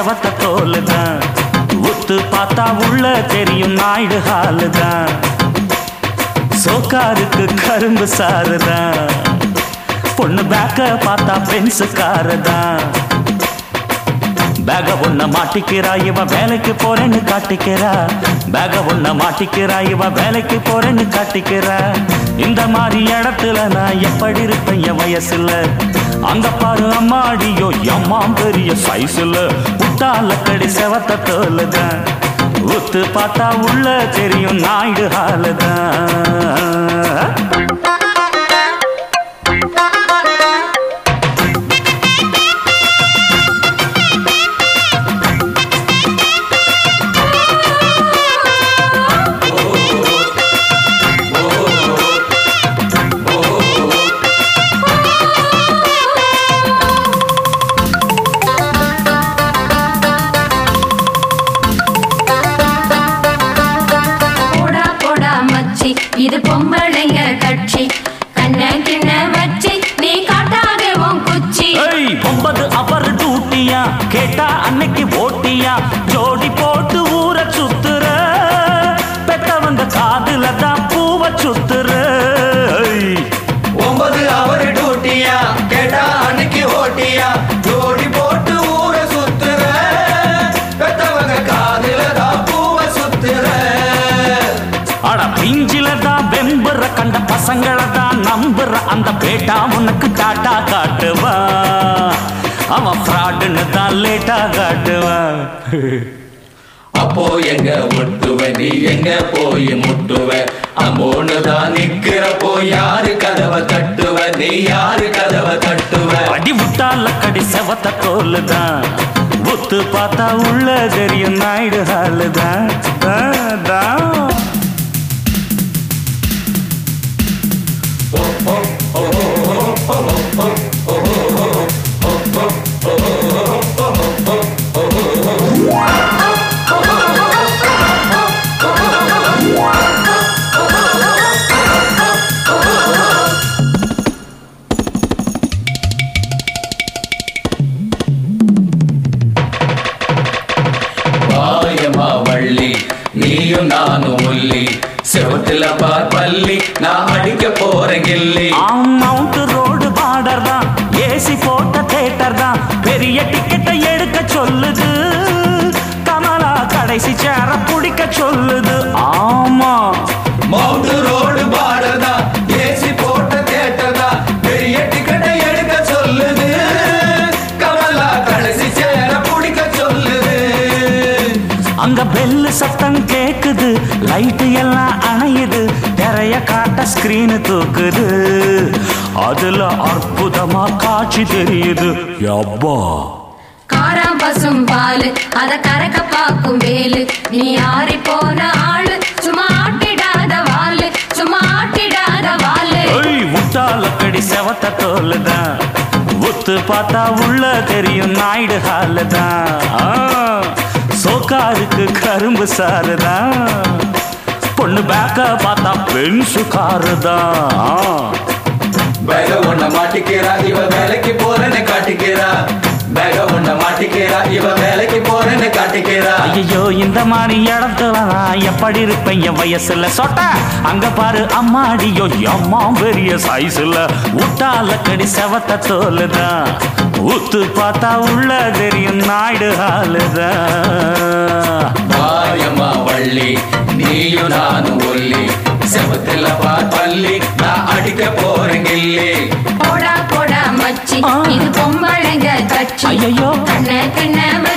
செவத்த தோலுதான் உத்து பார்த்தா உள்ள தெரியும் நாயுடு ஹாலுதான் சோக்காருக்கு கரும்பு சாருதான் பொண்ணு பேக்க பார்த்தா பென்சு காருதான் பேக ஒன்ன மாட்டிக்கிறா இவ வேலைக்கு போறேன்னு காட்டிக்கிறா பேக ஒன்ன மாட்டிக்கிறா இவ வேலைக்கு போறேன்னு காட்டிக்கிறா இந்த மாதிரி இடத்துல நான் எப்படி இருப்பேன் என் வயசுல அங்க பாரு அம்மாடியோ அம்மா பெரிய சைஸ்ல புட்டால கடி செவத்த தோலுதான் உத்து பார்த்தா உள்ள தெரியும் நாயுடு ஹாலுதான் போடா போடா மச்சி இது பொம்பளைங்க கட்சி கண்ண கிண்ண வச்சி நீ காட்டாத உன் குச்சி ஏய் ஒன்பது அவர் டூட்டியா கேட்டா அன்னைக்கு ஓட்டியா ஜோடி போட்டு ஊர சுத்துற பெத்தவங்க காதுல தான் பூவ சுத்துற ஏய், ஒன்பது அவர் டூட்டியா கேட்டா அன்னைக்கு ஓட்டியா ஜோடி போட்டு ஊர சுத்துற பெத்தவங்க காதுல தான் பூவ சுத்துற அட பிஞ்சில தான் வெம்புற கண்ட பசங்களை தான் நம்புற அந்த பேட்டா உனக்கு டாட்டா காட்டுவான் அவன் ஃப்ராடுன்னு தான் லேட்டா காட்டுவான் அப்போ எங்க ஒட்டுவ நீ எங்க போய் முட்டுவ அம்மோன்னு தான் நிக்கிறப்போ யாரு கதவை தட்டுவ நீ யாரு கதவை தட்டுவ அடி விட்டால கடி செவத்த தோலுதான் புத்து பார்த்தா உள்ள தெரியும் நாயுடு ஹாலுதான் தான், தான். வாயமா வள்ளி நீயும் நானும் ஒல்லி செவத்துல பார் பள்ளி நான் அடிக்க போறேன் கில்லி ஆம், மவுண்ட் ரோடு பார்டர் தான் ஏசி போட்ட தேட்டர் தான் பெரிய டிக்கெட்டை எடுக்க சொல்லுது கமலா கடைசி சேர பிடிக்க சொல்லுது ஆமா மவுண்ட் ரோடு பாடதா ஏசி போட்ட தேட்டதா பெரிய டிக்கெட்டை எடுக்க சொல்லுது கமலா கடைசி சேர பிடிக்க சொல்லுது அங்க பெல்லு சத்தம் கேக்குது லைட் எல்லாம் அணையுது திரைய காட்ட ஸ்கிரீன் தூக்குது அதுல அற்புதமா காட்சி தெரியுது யப்பா காராம் பசும் பாலு அத கறக்க பாக்கும் வேலு நீ ஆறி போன ஆளு சும்மா ஆட்டிடாத வாலு சும்மா ஆட்டிடாத வாலு ஏய் முட்டால கடி செவத்த தோலுதான் உத்து பார்த்தா உள்ள தெரியும் நாயுடு ஹாலுதான் ஆ, சோக்காருக்கு கரும்பு சாருதான் பொண்ணு பேக்க பார்த்தா பென்சு காருதான் பேக ஒண்ண மாட்டிக்கிறா இவ வேலைக்கு போறேன்னு காட்டிக்கிறா பேக ஒண்ண மாட்டிக்கிறா இவ வேலைக்கு போறேன்னு காட்டிக்கிறா ஐயோ இந்த மாதிரி இடத்துல நான் எப்படி இருப்பேன் என் வயசுல சொட்ட அங்க பாரு அம்மாடியோ அம்மா பெரிய சைஸ்ல உட்டால கடி செவத்த தோலுதான் உத்து பார்த்தா உள்ள தெரியும் நாயுடு ஹாலுதான் மாரியம்மா வள்ளி நீயும் நானும் ஒல்லி செவத்துல பார் பள்ளி நான் அடிக்க போறேன் கில்லி போடா போடா மச்சி ஆ. இது பொம்பளைங்க கட்சி ஐயையோ. கண்ண கிண்ண